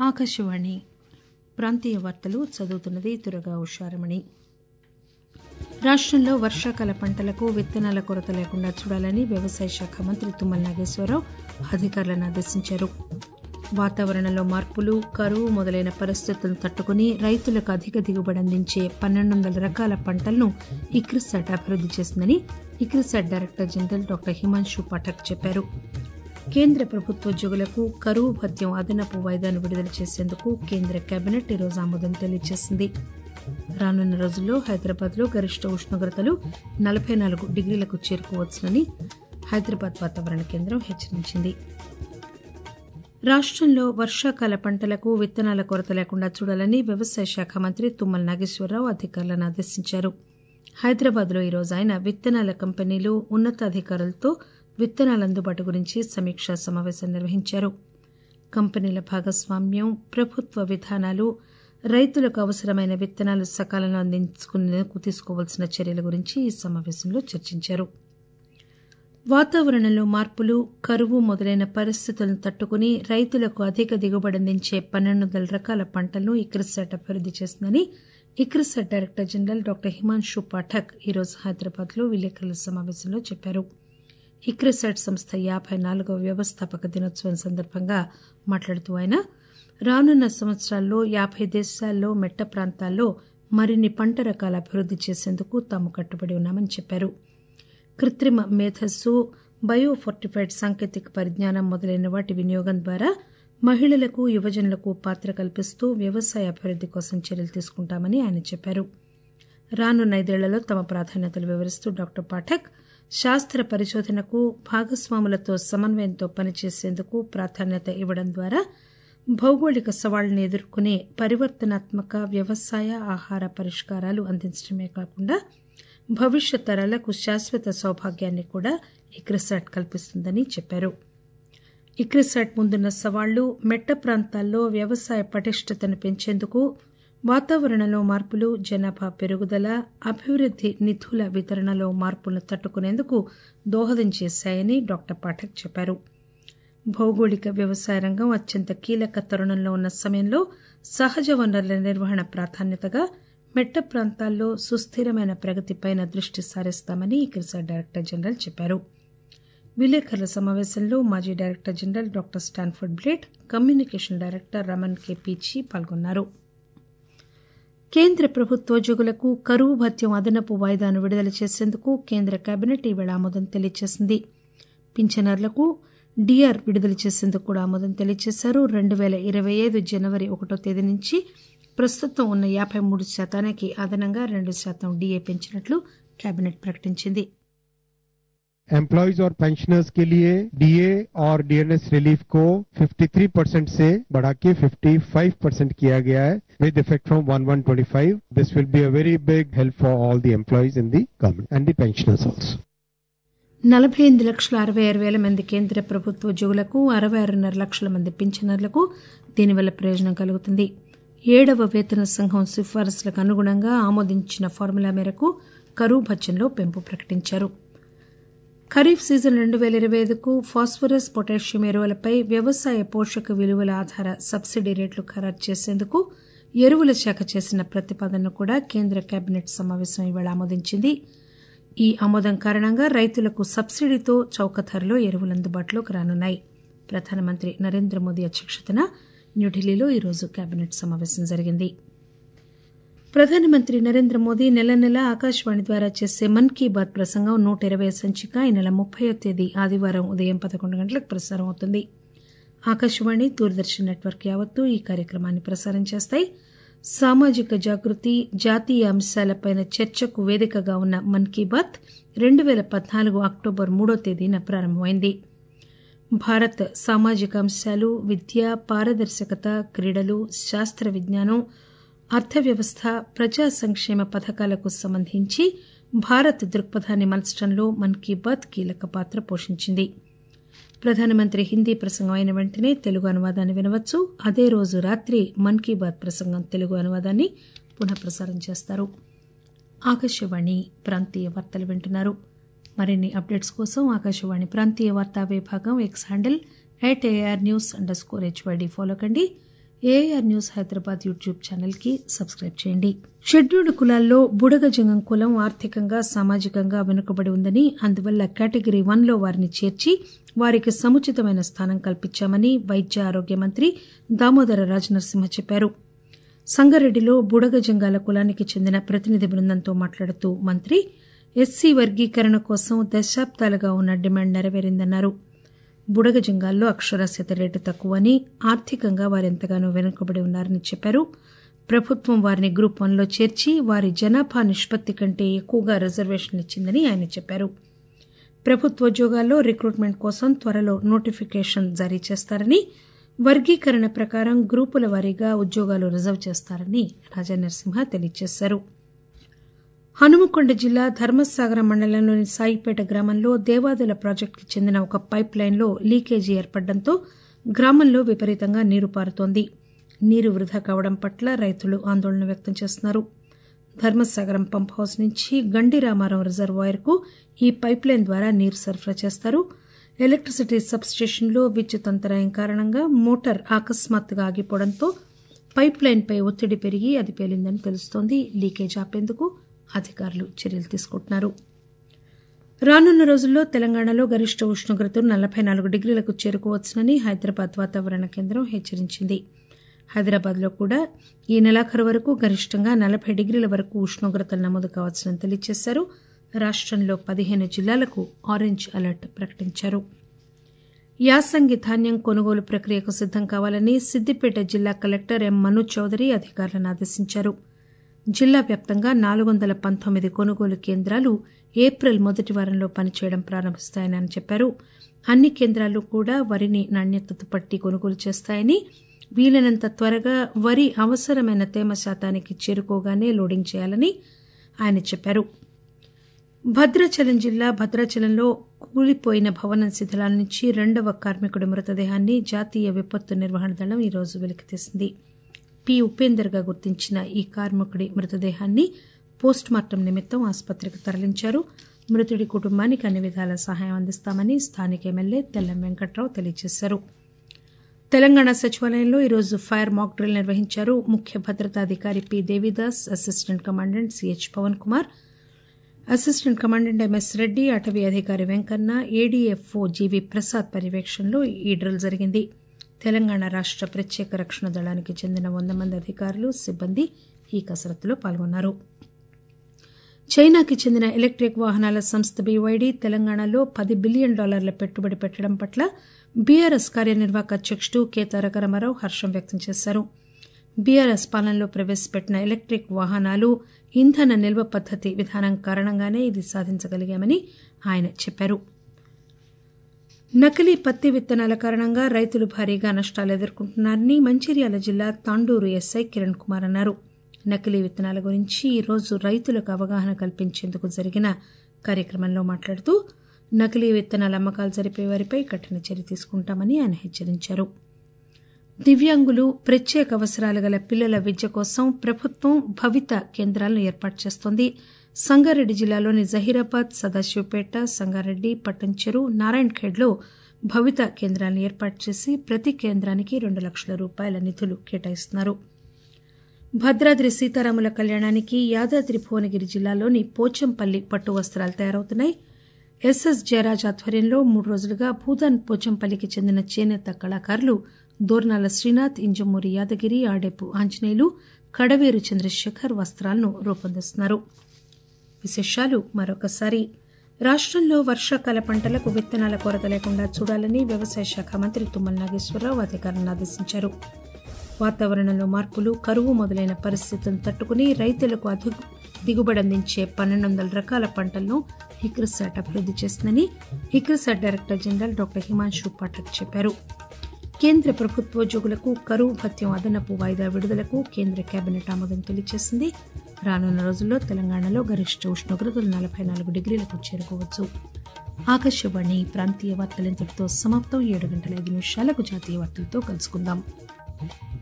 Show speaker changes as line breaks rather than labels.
ఆకాశవాణి ప్రాంతీయ వార్తలు చదువుతున్నది దుర్గా ఉషారమణి రాష్టంలో వర్షాకాల పంటలకు విత్తనాల కొరత లేకుండా చూడాలని వ్యవసాయ శాఖ మంత్రి తుమ్మల నాగేశ్వరరావు అధికారులను ఆదేశించారు వాతావరణంలో మార్పులు కరువు మొదలైన పరిస్థితులను తట్టుకుని రైతులకు అధిక దిగుబడి అందించే పన్నెండు వందల రకాల పంటలను ఇక్రిసాట్ అభివృద్ది చేసిందని ICRISAT director general doctor Himanshu Pathak చెప్పారు కేంద్ర ప్రభుత్వోద్యోగులకు కరువు భత్యం అదనపు వాయిదాను విడుదల చేసేందుకు కేంద్ర కేబినెట్ ఈరోజు ఆమోదం తెలియజేసింది రానున్న రోజుల్లో హైదరాబాద్ లో గరిష్ట ఉష్ణోగ్రతలు నలబై నాలుగు డిగ్రీలకు చేరుకోవచ్చునని హైదరాబాద్ వాతావరణ కేంద్రం హెచ్చరించింది రాష్టంలో వర్షాకాల పంటలకు విత్తనాల కొరత లేకుండా చూడాలని వ్యవసాయ శాఖ మంత్రి తుమ్మల నాగేశ్వరరావు అధికారులను ఆదేశించారు హైదరాబాద్ లో ఈరోజు ఆయన విత్తనాల కంపెనీలు ఉన్నతాధికారులతో విత్తనాల అందుబాటు గురించి సమీక్షా సమావేశం నిర్వహించారు కంపెనీల భాగస్వామ్యం ప్రభుత్వ విధానాలు రైతులకు అవసరమైన విత్తనాలు సకాలంలో అందించుకునేందుకు తీసుకోవాల్సిన చర్యల గురించి ఈ సమావేశంలో చర్చించారు వాతావరణంలో మార్పులు కరువు మొదలైన పరిస్థితులను తట్టుకుని రైతులకు అధిక దిగుబడి అందించే పన్నెండు వందల రకాల పంటలను ఇక్రిసాట్ అభివృద్ది చేసిందని ICRISAT director general doctor Himanshu Pathak ఈరోజు హైదరాబాద్ లో విలేకరుల సమావేశంలో చెప్పారు ఇక్రిసాట్ సంస్థ యాబై నాలుగవ వ్యవస్థాపక దినోత్సవం సందర్భంగా మాట్లాడుతూ ఆయన రానున్న సంవత్సరాల్లో యాబై దేశాల్లో మెట్ట ప్రాంతాల్లో మరిన్ని పంట రకాల అభివృద్ది చేసేందుకు తాము కట్టుబడి ఉన్నామని చెప్పారు కృత్రిమ మేధస్సు బయో ఫోర్టిఫైడ్ సాంకేతిక పరిజ్ఞానం మొదలైన వాటి వినియోగం ద్వారా మహిళలకు యువజనులకు పాత్ర కల్పిస్తూ వ్యవసాయ అభివృద్ది కోసం చర్యలు తీసుకుంటామని ఆయన చెప్పారు రానున్న ఐదేళ్లలో తమ ప్రాధాన్యతలు వివరిస్తూ డాక్టర్ పాఠక్ శాస్త్ర పరిశోధనకు భాగస్వాములతో సమన్వయంతో పనిచేసేందుకు ప్రాధాన్యత ఇవ్వడం ద్వారా భౌగోళిక సవాళ్లను ఎదుర్కొనే పరివర్తనాత్మక వ్యవసాయ ఆహార పరిష్కారాలు అందించడమే కాకుండా భవిష్యత్ తరాలకు శాశ్వత సౌభాగ్యాన్ని కూడా ఇక్రిసాట్ కల్పిస్తుందని చెప్పారు ఇక్రిసాట్ ముందున్న సవాళ్లు మెట్ట ప్రాంతాల్లో వ్యవసాయ పటిష్టతను పెంచేందుకు వాతావరణంలో మార్పులు జనాభా పెరుగుదల అభివృద్ది నిధుల వితరణలో మార్పులను తట్టుకునేందుకు దోహదం చేశాయని డాక్టర్ పాఠక్ చెప్పారు భౌగోళిక వ్యవసాయ రంగం అత్యంత కీలక తరుణంలో ఉన్న సమయంలో సహజ వనరుల నిర్వహణ ప్రాధాన్యతగా మెట్ట ప్రాంతాల్లో సుస్థిరమైన ప్రగతిపై దృష్టి సారిస్తామని ఇక్రిసాట్ డైరెక్టర్ జనరల్ చెప్పారు విలేకరుల సమావేశంలో మాజీ director general doctor Stanford blade communication director Raman K Peechi పాల్గొన్నారు కేంద్ర ప్రభుత్వోద్యోగులకు కరువు భత్యం అదనపు వాయిదాను విడుదల చేసేందుకు కేంద్ర కేబినెట్ ఈవేళ ఆమోదం తెలియజేసింది పింఛనర్లకు డిఆర్ విడుదల చేసేందుకు కూడా ఆమోదం తెలియజేశారు రెండు పేల ఇరవై ఐదు జనవరి ఒకటో తేదీ నుంచి ప్రస్తుతం ఉన్న యాబై మూడు శాతానికి అదనంగా రెండు శాతం డిఏ పెంచినట్లు కేబినెట్ ప్రకటించింది
एम्प्लॉयज और पेंशनर्स के लिए डीए और डीएनएस रिलीफ को 53 परसेंट से बढ़ा के 55 परसेंट किया गया है with effect from 1125 this will be a very big help for all the employees in the government and the pensioners also
నలభై ఎనిమిది లక్షల అరవై ఆరు వేల మంది కేంద్ర ప్రభుత్వ ఉద్యోగులకు అరవై ఆరున్నర లక్షల మంది పింఛనర్లకు దీనివల్ల ప్రయోజనం కలుగుతుంది ఏడవ వేతన సంఘం సిఫారసులకు అనుగుణంగా ఆమోదించిన ఫార్ములా మేరకు కరువు భత్యంలో పెంపు ప్రకటించారు ఖరీఫ్ సీజన్ రెండు పేల ఇరవై ఐదుకు ఫాస్ఫరస్ పొటాషియం ఎరువులపై వ్యవసాయ పోషక విలువల ఆధార సబ్సిడీ రేట్లు ఖరారు చేసేందుకు ఎరువుల శాఖ చేసిన ప్రతిపాదనను కూడా కేంద్ర కేబినెట్ సమావేశం ఇవాళ ఆమోదించింది ఈ ఆమోదం కారణంగా రైతులకు సబ్సిడీతో చౌక ధరలో ఎరువులు అందుబాటులోకి రానున్నాయి ప్రధానమంత్రి నరేంద్ర మోదీ అధ్యక్షతన న్యూఢిల్లీలో ఈరోజు కేబినెట్ సమావేశం జరిగింది ప్రధానమంత్రి నరేంద్ర మోదీ నెల నెలా ఆకాశవాణి ద్వారా చేసే మన్ కీ బాత్ ప్రసంగం నూట ఇరవై సంచిక ఈ నెల ముప్పయో తేదీ ఆదివారం ఉదయం పదకొండు గంటలకు ప్రసారం అవుతుంది ఆకాశవాణి దూరదర్శన్ నెట్వర్క్ యావత్తు ఈ కార్యక్రమాన్ని ప్రసారం చేస్తాయి సామాజిక జాగృతి జాతీయ అంశాలపై చర్చకు వేదికగా ఉన్న మన్ కీ బాత్ రెండు పేల పద్నాలుగు అక్టోబర్ మూడో తేదీన ప్రారంభమైంది భారత్ సామాజిక అంశాలు విద్య పారదర్శకత క్రీడలు శాస్త్ర విజ్ఞానం అర్థవ్యవస్థ ప్రజా సంక్షేమ పథకాలకు సంబంధించి భారత్ దృక్పథాన్ని మలచడంలో మన్ కీ బాత్ కీలక పాత్ర పోషించింది ప్రధానమంత్రి హిందీ ప్రసంగం అయిన వెంటనే తెలుగు అనువాదాన్ని వినవచ్చు అదే రోజు రాత్రి మన్ కీ బాత్ ప్రసంగం తెలుగు అనువాదాన్ని పునఃప్రసారం చేస్తారు ఆకాశవాణి ప్రాంతీయ వార్తలు వింటున్నారు మరిన్ని అప్డేట్స్ కోసం ఆకాశవాణి ప్రాంతీయ వార్తా విభాగం X handle at AR news underscore HYD follow కండి AR news Hyderabad YouTube channel కి సబ్స్క్రైబ్ చేయండి షెడ్యూల్డ్ కులాల్లో బుడగజంగం కులం ఆర్థికంగా సామాజికంగా వెనుకబడి ఉందని అందువల్ల కేటగిరీ వన్ లో వారిని చేర్చి వారికి సముచితమైన స్థానం కల్పించామని వైద్య ఆరోగ్య మంత్రి దామోదర రాజనరసింహ చెప్పారు సంగారెడ్డిలో బుడగజంగాల కులానికి చెందిన ప్రతినిధి బృందంతో మాట్లాడుతూ మంత్రి ఎస్సీ వర్గీకరణ కోసం దశాబ్దాలుగా ఉన్న డిమాండ్ నెరవేరిందన్నారు బుడగజంగాల్లో అక్షరాస్యత రేటు తక్కువని ఆర్థికంగా వారెంతగానో వెనుకబడి ఉన్నారని చెప్పారు ప్రభుత్వం వారిని గ్రూప్ వన్లో చేర్చి వారి జనాభా నిష్పత్తి కంటే ఎక్కువగా రిజర్వేషన్లు ఇచ్చిందని ఆయన చెప్పారు ప్రభుత్వోద్యోగాల్లో రిక్రూట్మెంట్ కోసం త్వరలో నోటిఫికేషన్ జారీ చేస్తారని వర్గీకరణ ప్రకారం గ్రూపుల వారీగా ఉద్యోగాలు రిజర్వ్ చేస్తారని రాజానరసింహ తెలియజేశారు హనుమకొండ జిల్లా ధర్మసాగరం మండలంలోని సాయిపేట గ్రామంలో దేవాదుల ప్రాజెక్టుకు చెందిన ఒక పైప్ లైన్లో లీకేజీ ఏర్పడడంతో గ్రామంలో విపరీతంగా నీరు పారుతోంది నీరు వృధా కావడం పట్ల రైతులు ఆందోళన వ్యక్తం చేస్తున్నారు ధర్మసాగరం పంప్ హౌస్ నుంచి గండిరామారం రిజర్వాయర్కు ఈ పైప్ లైన్ ద్వారా నీరు సరఫరా చేస్తారు ఎలక్ట్రిసిటీ సబ్ స్టేషన్లో విద్యుత్ అంతరాయం కారణంగా మోటార్ అకస్మాత్తుగా ఆగిపోవడంతో పైప్ లైన్పై ఒత్తిడి పెరిగి అది పేలిందని తెలుస్తోంది లీకేజ్ ఆపేందుకు అధికారులు చర్యలు తీసుకుంటున్నారు రానున్న రోజుల్లో తెలంగాణలో గరిష్ట ఉష్ణోగ్రతలు నలభై నాలుగు డిగ్రీలకు చేరుకోవచ్చునని హైదరాబాద్ వాతావరణ కేంద్రం హెచ్చరించింది హైదరాబాద్లో కూడా ఈ నెలాఖరు వరకు గరిష్టంగా నలభై డిగ్రీల వరకు ఉష్ణోగ్రతలు నమోదు కావచ్చునని తెలియజేశారు రాష్టంలో పదిహేను జిల్లాలకు ఆరెంజ్ అలర్ట్ ప్రకటించారు యాసంగి ధాన్యం కొనుగోలు ప్రక్రియకు సిద్దం కావాలని సిద్దిపేట జిల్లా కలెక్టర్ ఎం మను చౌదరి అధికారులను ఆదేశించారు జిల్లా వ్యాప్తంగా నాలుగు వందల పంతొమ్మిది కొనుగోలు కేంద్రాలు ఏప్రిల్ మొదటి వారంలో పనిచేయడం ప్రారంభిస్తాయని ఆయన చెప్పారు అన్ని కేంద్రాలు కూడా వరిని నాణ్యతతో పట్టి కొనుగోలు చేస్తాయని వీలైనంత త్వరగా వరి అవసరమైన తేమ శాతానికి చేరుకోగానే లోడింగ్ చేయాలని ఆయన చెప్పారు భద్రాచలం జిల్లా భద్రాచలంలో కూలిపోయిన భవనం శిథిలాల నుంచి రెండవ కార్మికుడి మృతదేహాన్ని జాతీయ విపత్తు నిర్వహణ దళం ఈరోజు వెలికితీసింది పి ఉపేందర్ గా గుర్తించిన ఈ కార్మికుడి మృతదేహాన్ని పోస్టుమార్టం నిమిత్తం ఆసుపత్రికి తరలించారు మృతుడి కుటుంబానికి అన్ని విధాల సహాయం అందిస్తామని స్థానిక ఎమ్మెల్యే తెల్లం వెంకట్రావు తెలియజేశారు తెలంగాణ సచివాలయంలో ఈరోజు ఫైర్ మాక్ డ్రిల్ నిర్వహించారు ముఖ్య భద్రతాధికారి P Devidas assistant commandant CH Pavan Kumar assistant commandant MS Reddy అటవీ అధికారి వెంకన్న ఏడీఎఫ్ఓ జీవి ప్రసాద్ పర్యవేక్షణలో ఈ డ్రిల్ జరిగింది తెలంగాణ రాష్ట ప్రత్యేక రక్షణ దళానికి చెందిన వంద మంది అధికారులు సిబ్బంది ఈ కసరత్తులో పాల్గొన్నారు చైనాకి చెందిన ఎలక్టిక్ వాహనాల సంస్థ బీవైడీ తెలంగాణలో పది బిలియన్ డాలర్ల పెట్టుబడి పెట్టడం పట్ల బీఆర్ఎస్ కార్యనిర్వాహక అధ్యకుడు కె తారక రామారావు హర్షం వ్యక్తం చేశారు బీఆర్ఎస్ పాలనలో ప్రవేశపెట్టిన ఎలక్టిక్ వాహనాలు ఇంధన నిల్వ పద్దతి విధానం కారణంగానే ఇది సాధించగలిగామని ఆయన చెప్పారు నకిలీ పత్తి విత్తనాల కారణంగా రైతులు భారీగా నష్టాలు ఎదుర్కొంటున్నారని మంచిర్యాల జిల్లా తాండూరు ఎస్ఐ కిరణ్ కుమార్ అన్నారు నకిలీ విత్తనాల గురించి ఈరోజు రైతులకు అవగాహన కల్పించేందుకు జరిగిన కార్యక్రమంలో మాట్లాడుతూ నకిలీ విత్తనాల అమ్మకాలు జరిపే వారిపై కఠిన చర్య తీసుకుంటామని ఆయన హెచ్చరించారు దివ్యాంగులు ప్రత్యేక అవసరాలు గల పిల్లల విద్య కోసం ప్రభుత్వం భవిత కేంద్రాలను ఏర్పాటు చేస్తోంది సంగారెడ్డి జిల్లాలోని జహీరాబాద్ సదాశివపేట సంగారెడ్డి పట్టంచెరు నారాయణఖేడ్లో భవిత కేంద్రాలను ఏర్పాటు చేసి ప్రతి కేంద్రానికి రెండు లక్షల రూపాయల నిధులు కేటాయిస్తున్నారు భద్రాద్రి సీతారాముల కళ్యాణానికి యాదాద్రి భువనగిరి జిల్లాలోని పోచంపల్లి పట్టు వస్త్రాలు తయారవుతున్నాయి ఎస్ఎస్ జయరాజ్ ఆధ్వర్యంలో మూడు రోజులుగా భూదాన్ పోచంపల్లికి చెందిన చేనేత కళాకారులు దోర్నాల శ్రీనాథ్ ఇంజమూరి యాదగిరి ఆడేపు ఆంజనేయులు కడవేరు చంద్రశేఖర్ వస్త్రాలను రూపొందిస్తున్నారు విశేషాలు మరొకసారి రాష్టంలో వర్షాకాల పంటలకు విత్తనాల కొరత లేకుండా చూడాలని వ్యవసాయ శాఖ మంత్రి తుమ్మల నాగేశ్వరరావు అధికారులను ఆదేశించారు వాతావరణంలో మార్పులు కరువు మొదలైన పరిస్థితులను తట్టుకుని రైతులకు అధిక దిగుబడి అందించే పన్నెండు వందల రకాల పంటలను ఇక్రిసాట్ అభివృద్ది చేసిందని ICRISAT director general doctor Himanshu Pathak చెప్పారు కేంద్ర ప్రభుత్వోద్యోగులకు కరువు భత్యం అదనపు వాయిదా విడుదలకు కేంద్ర కేబినెట్ ఆమోదం తెలియజేసింది రానున్న రోజుల్లో తెలంగాణలో గరిష్ట ఉష్ణోగ్రతలు నలభై నాలుగు డిగ్రీలకు చేరుకోవచ్చు ఆకాశవాణి ప్రాంతీయ వార్తలు ఇంతటితో సమాప్తం ఏడు గంటల ఐదు నిమిషాలకు జాతీయ వార్తలతో కలుసుకుందాం